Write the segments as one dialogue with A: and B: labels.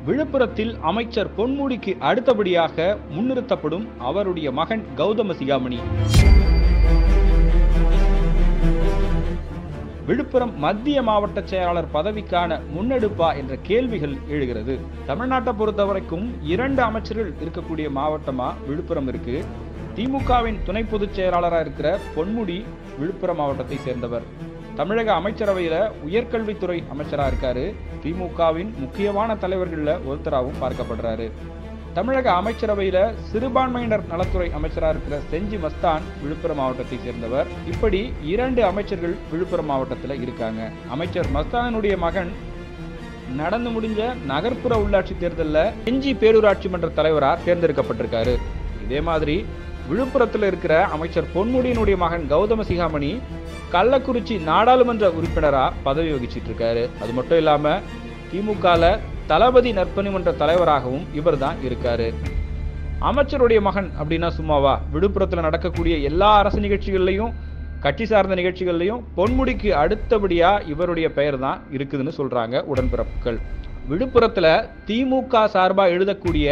A: விழுப்புரத்தில் அமைச்சர் பொன்முடிக்கு அடுத்தபடியாக முன்னிறுத்தப்படும் அவருடைய மகன் கௌதம சிகாமணி விழுப்புரம் மத்திய மாவட்ட செயலாளர் பதவிக்கான முன்னெடுப்பா என்ற கேள்விகள் எழுகிறது தமிழ்நாட்டை பொறுத்தவரைக்கும் இரண்டு அமைச்சர்கள் இருக்கக்கூடிய மாவட்டமா விழுப்புரம் இருக்கு திமுகவின் துணை பொதுச் செயலாளராக இருக்கிற பொன்முடி விழுப்புரம் மாவட்டத்தை சேர்ந்தவர் தமிழக அமைச்சரவையில உயர்கல்வித்துறை அமைச்சரா இருக்காரு திமுகவின் முக்கியமான தலைவர்கள்ல ஒருத்தராகவும் பார்க்கப்படுறாரு தமிழக அமைச்சரவையில சிறுபான்மையினர் நலத்துறை அமைச்சரா இருக்கிற செஞ்சி மஸ்தான் விழுப்புரம் மாவட்டத்தை சேர்ந்தவர் இப்படி இரண்டு அமைச்சர்கள் விழுப்புரம் மாவட்டத்துல இருக்காங்க அமைச்சர் மஸ்தானினுடைய மகன் நடந்து முடிஞ்ச நகர்ப்புற உள்ளாட்சி தேர்தலில் செஞ்சி பேரூராட்சி மன்ற தலைவரா தேர்ந்தெடுக்கப்பட்டிருக்காரு இதே மாதிரி விழுப்புரத்தில் இருக்கிற அமைச்சர் பொன்முடியினுடைய மகன் கௌதம சிகாமணி கள்ளக்குறிச்சி நாடாளுமன்ற உறுப்பினரா பதவி வகிச்சிட்டு இருக்காரு அது மட்டும் இல்லாம திமுகல தளபதி நற்பணிமன்ற தலைவராகவும் இவர் தான் இருக்காரு அமைச்சருடைய மகன் அப்படின்னா சும்மாவா விழுப்புரத்தில் நடக்கக்கூடிய எல்லா அரசு நிகழ்ச்சிகள்லையும் கட்சி சார்ந்த நிகழ்ச்சிகள்லையும் பொன்முடிக்கு அடுத்தபடியா இவருடைய பெயர் தான் இருக்குதுன்னு சொல்றாங்க உடன்பிறப்புகள் விழுப்புரத்துல திமுக சார்பா எழுதக்கூடிய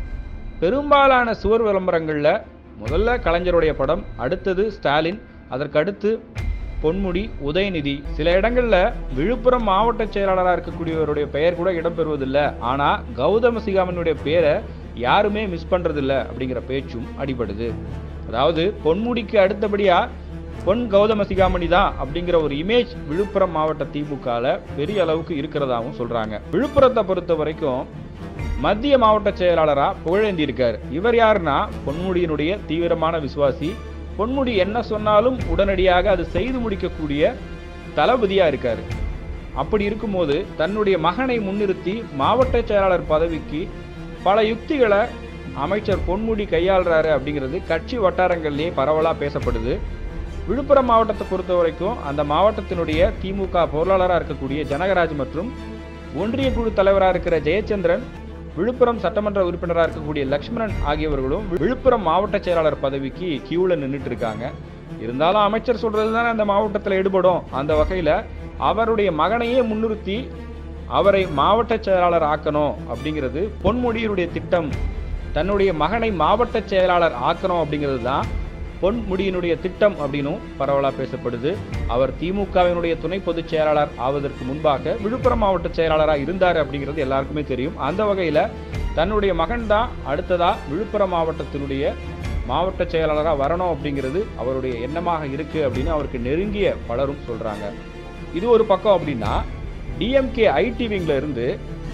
A: பெரும்பாலான சுவர் விளம்பரங்கள்ல முதல்ல கலைஞருடைய படம் அடுத்தது ஸ்டாலின் அதற்கு அடுத்து பொன்முடி உதயநிதி சில இடங்கள்ல விழுப்புரம் மாவட்ட செயலாளராக இருக்கக்கூடியவருடைய பெயர் கூட இடம்பெறுவதில்லை ஆனா கௌதம சிகாமனுடைய பேரை யாருமே மிஸ் பண்றதில்ல அப்படிங்கிற பேச்சும் அடிபடுது அதாவது பொன்முடிக்கு அடுத்தபடியா பொன் கௌதம சிகாமணி தான் அப்படிங்கிற ஒரு இமேஜ் விழுப்புரம் மாவட்ட திமுகல பெரிய அளவுக்கு இருக்கிறதாவும் சொல்றாங்க விழுப்புரத்தை பொறுத்த வரைக்கும் மத்திய மாவட்ட செயலாளரா புகழேந்தி இருக்கார் இவர் யாருன்னா பொன்முடியினுடைய தீவிரமான விசுவாசி பொன்முடி என்ன சொன்னாலும் உடனடியாக அது செய்து முடிக்கக்கூடிய தளபதியா இருக்காரு அப்படி இருக்கும்போது தன்னுடைய மகனை முன்னிறுத்தி மாவட்ட செயலாளர் பதவிக்கு பல யுக்திகளை அமைச்சர் பொன்முடி கையாளுறாரு அப்படிங்கிறது கட்சி வட்டாரங்கள்லேயே பரவலாக பேசப்படுது விழுப்புரம் மாவட்டத்தை பொறுத்த வரைக்கும் அந்த மாவட்டத்தினுடைய திமுக பொருளாளராக இருக்கக்கூடிய ஜனகராஜ் மற்றும் ஒன்றிய குழு தலைவராக இருக்கிற ஜெயச்சந்திரன் விழுப்புரம் சட்டமன்ற உறுப்பினராக இருக்கக்கூடிய லக்ஷ்மணன் ஆகியவர்களும் விழுப்புரம் மாவட்ட செயலாளர் பதவிக்கு கியூவில் நின்றுட்டு இருக்காங்க இருந்தாலும் அமைச்சர் சொல்றது தானே அந்த மாவட்டத்தில் ஈடுபடும் அந்த வகையில் அவருடைய மகனையே முன்னிறுத்தி அவரை மாவட்ட செயலாளர் ஆக்கணும் அப்படிங்கிறது பொன்முடியினுடைய திட்டம் தன்னுடைய மகனை மாவட்ட செயலாளர் ஆக்கணும் அப்படிங்கிறது தான் பொன்முடியினுடைய திட்டம் அப்படின்னும் பரவலாக பேசப்படுது அவர் திமுகவினுடைய துணை பொதுச் செயலாளர் ஆவதற்கு முன்பாக விழுப்புரம் மாவட்ட செயலாளராக இருந்தார் அப்படிங்கிறது எல்லாருக்குமே தெரியும் அந்த வகையில் தன்னுடைய மகன் தான் அடுத்ததா விழுப்புரம் மாவட்டத்தினுடைய மாவட்ட செயலாளராக வரணும் அப்படிங்கிறது அவருடைய எண்ணமாக இருக்கு அப்படின்னு அவருக்கு நெருங்கிய பலரும் சொல்றாங்க இது ஒரு பக்கம் அப்படின்னா டிஎம்கே ஐடி விங்ல இருந்து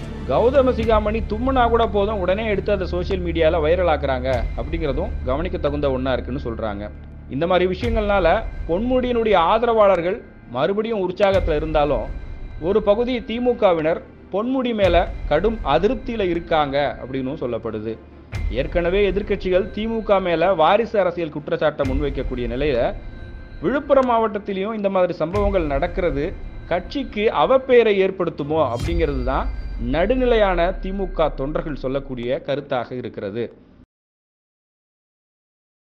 A: கௌதம சிகாமணி தும்முனா கூட போதும் உடனே எடுத்து அதை சோஷியல் மீடியாவில் வைரல் ஆக்குறாங்க அப்படிங்கிறதும் கவனிக்க தகுந்த ஒன்றா இருக்குன்னு சொல்கிறாங்க இந்த மாதிரி விஷயங்கள்னால பொன்முடியினுடைய ஆதரவாளர்கள் மறுபடியும் உற்சாகத்தில் இருந்தாலும் ஒரு பகுதி திமுகவினர் பொன்முடி மேலே கடும் அதிருப்தியில் இருக்காங்க அப்படின்னும் சொல்லப்படுது ஏற்கனவே எதிர்க்கட்சிகள் திமுக மேலே வாரிசு அரசியல் குற்றச்சாட்டை முன்வைக்கக்கூடிய நிலையில் விழுப்புரம் மாவட்டத்திலையும் இந்த மாதிரி சம்பவங்கள் நடக்கிறது கட்சிக்கு அவப்பெயரை ஏற்படுத்துமோ அப்படிங்கிறது தான் நடுநிலையான திமுக தொண்டர்கள் சொல்லக்கூடிய கருத்தாக இருக்கிறது